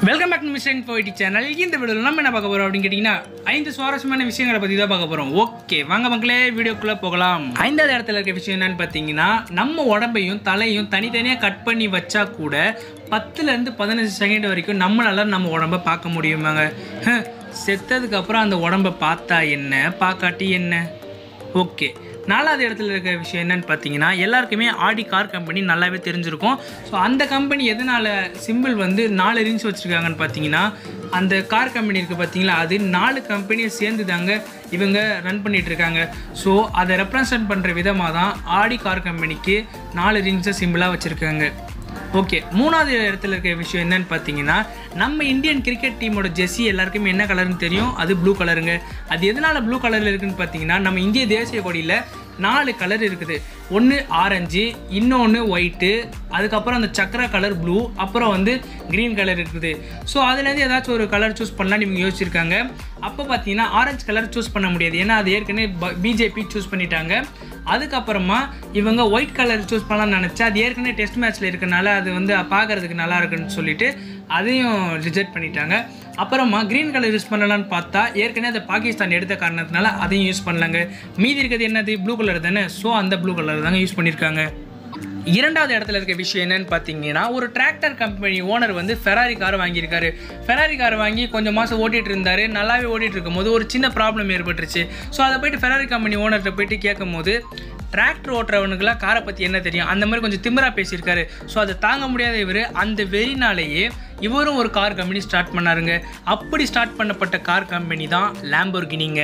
welcome back to mister போயிட்டி channel இந்த வீடியோவில் நம்ம என்ன பார்க்க போகிறோம் அப்படின்னு கேட்டிங்கன்னா ஐந்து சுவாரஸ்யமான விஷயங்களை பற்றி தான் பார்க்க போகிறோம் ஓகே வாங்க மக்களே வீடியோக்குள்ளே போகலாம் ஐந்தாவது இடத்துல இருக்க விஷயம் என்னன்னு பார்த்தீங்கன்னா நம்ம உடம்பையும் தலையும் தனித்தனியாக கட் பண்ணி வச்சா கூட பத்துலேருந்து பதினஞ்சு செகண்ட் வரைக்கும் நம்மளால நம்ம உடம்ப பார்க்க முடியுமாங்க ஹ, செத்ததுக்கு அப்புறம் அந்த உடம்ப பார்த்தா என்ன பார்க்காட்டி என்ன ஓகே நாலாவது இடத்துல இருக்க விஷயம் என்னன்னு பார்த்தீங்கன்னா எல்லாருக்குமே ஆடி கார் கம்பெனி நல்லாவே தெரிஞ்சிருக்கும் ஸோ அந்த கம்பெனி எதனால் சிம்பிள் வந்து நாலு ரிங்ஸ் வச்சுருக்காங்கன்னு பார்த்தீங்கன்னா அந்த கார் கம்பெனி இருக்குது பார்த்தீங்களா அது நாலு கம்பெனியை சேர்ந்து தாங்க இவங்க ரன் பண்ணிட்டு இருக்காங்க ஸோ அதை ரெப்ரசன்ட் பண்ணுற விதமாக தான் ஆடி கார் கம்பெனிக்கு நாலு ரிங்ஸை சிம்பிளாக வச்சுருக்காங்க ஓகே மூணாவது இடத்துல இருக்க விஷயம் என்னன்னு பார்த்தீங்கன்னா நம்ம இந்தியன் கிரிக்கெட் டீமோட ஜெர்சி எல்லாருக்குமே என்ன கலர்னு தெரியும் அது ப்ளூ கலருங்க அது எதனால ப்ளூ கலரில் இருக்குன்னு பார்த்தீங்கன்னா நம்ம இந்திய தேசிய கொடியில் நாலு கலர் இருக்குது ஒன்று ஆரஞ்சு இன்னொன்று ஒயிட்டு அதுக்கப்புறம் அந்த சக்கர கலர் ப்ளூ அப்புறம் வந்து க்ரீன் கலர் இருக்குது ஸோ அதுலேருந்து ஏதாச்சும் ஒரு கலர் சூஸ் பண்ணலாம்னு இவங்க யோசிச்சிருக்காங்க அப்போ பார்த்தீங்கன்னா ஆரஞ்சு கலர் சூஸ் பண்ண முடியாது ஏன்னா அது ஏற்கனவே பிஜேபி சூஸ் பண்ணிட்டாங்க அதுக்கப்புறமா இவங்க ஒயிட் கலர் சூஸ் பண்ணலாம்னு நினச்சா அது ஏற்கனவே டெஸ்ட் மேட்ச்சில் இருக்கனால அது வந்து பார்க்கறதுக்கு நல்லா இருக்குன்னு சொல்லிட்டு அதையும் ரிஜெக்ட் பண்ணிட்டாங்க அப்புறமா க்ரீன் கலர் யூஸ் பண்ணலாம்னு பார்த்தா ஏற்கனவே அதை பாகிஸ்தான் எடுத்த காரணத்தினால அதையும் யூஸ் பண்ணலாங்க மீதி இருக்கிறது என்னது ப்ளூ கலர் தானே ஸோ அந்த ப்ளூ கலர் தாங்க யூஸ் பண்ணியிருக்காங்க இரண்டாவது இடத்துல இருக்க விஷயம் என்னன்னு பார்த்தீங்கன்னா ஒரு டிராக்டர் கம்பெனி ஓனர் வந்து ஃபெராரி கார் வாங்கியிருக்காரு ஃபெராரி கார் வாங்கி கொஞ்சம் மாதம் ஓட்டிட்டு இருந்தாரு நல்லாவே ஓட்டிட்டு இருக்கும்போது ஒரு சின்ன ப்ராப்ளம் ஏற்பட்டுருச்சு ஸோ அதை போயிட்டு ஃபெராரி கம்பெனி ஓனர்கிட்ட போயிட்டு கேட்கும்போது டிராக்டர் ஓட்டுறவனுக்குலாம் காரை பற்றி என்ன தெரியும் அந்த மாதிரி கொஞ்சம் திமிரா பேசியிருக்காரு ஸோ அதை தாங்க முடியாத இவர் அந்த வெறினாலேயே இவரும் ஒரு கார் கம்பெனி ஸ்டார்ட் பண்ணாருங்க அப்படி ஸ்டார்ட் பண்ணப்பட்ட கார் கம்பெனி தான் லேம்போர்கினிங்க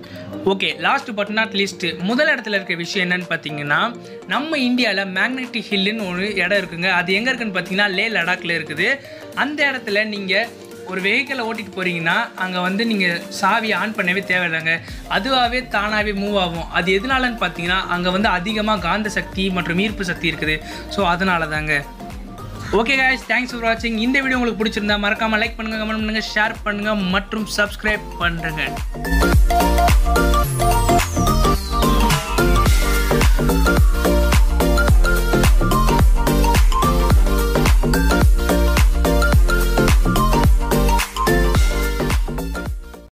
okay last but not least முதல் இடத்துல இருக்க விஷயம் என்னன்னு பார்த்தீங்கன்னா நம்ம இந்தியாவில் மேக்னெட்டிக் ஹில்லுன்னு ஒரு இடம் இருக்குங்க அது எங்கே இருக்குன்னு பார்த்தீங்கன்னா லே லடாக்ல இருக்குது அந்த இடத்துல நீங்கள் ஒரு வெஹிக்கிளை ஓட்டிட்டு போகிறீங்கன்னா அங்கே வந்து நீங்கள் சாவியை ஆன் பண்ணவே தேவையில்லைங்க அதுவாகவே தானாகவே மூவ் ஆகும் அது எதனாலன்னு பார்த்தீங்கன்னா அங்கே வந்து அதிகமாக காந்த சக்தி மற்றும் ஈர்ப்பு சக்தி இருக்குது ஸோ அதனால தாங்க ஓகே guys தேங்க்ஸ் ஃபார் வாட்சிங் இந்த வீடியோ உங்களுக்கு பிடிச்சிருந்தா மறக்காமல் லைக் பண்ணுங்கள் கமெண்ட் பண்ணுங்கள் ஷேர் பண்ணுங்கள் மற்றும் சப்ஸ்கிரைப் பண்ணுறேங்க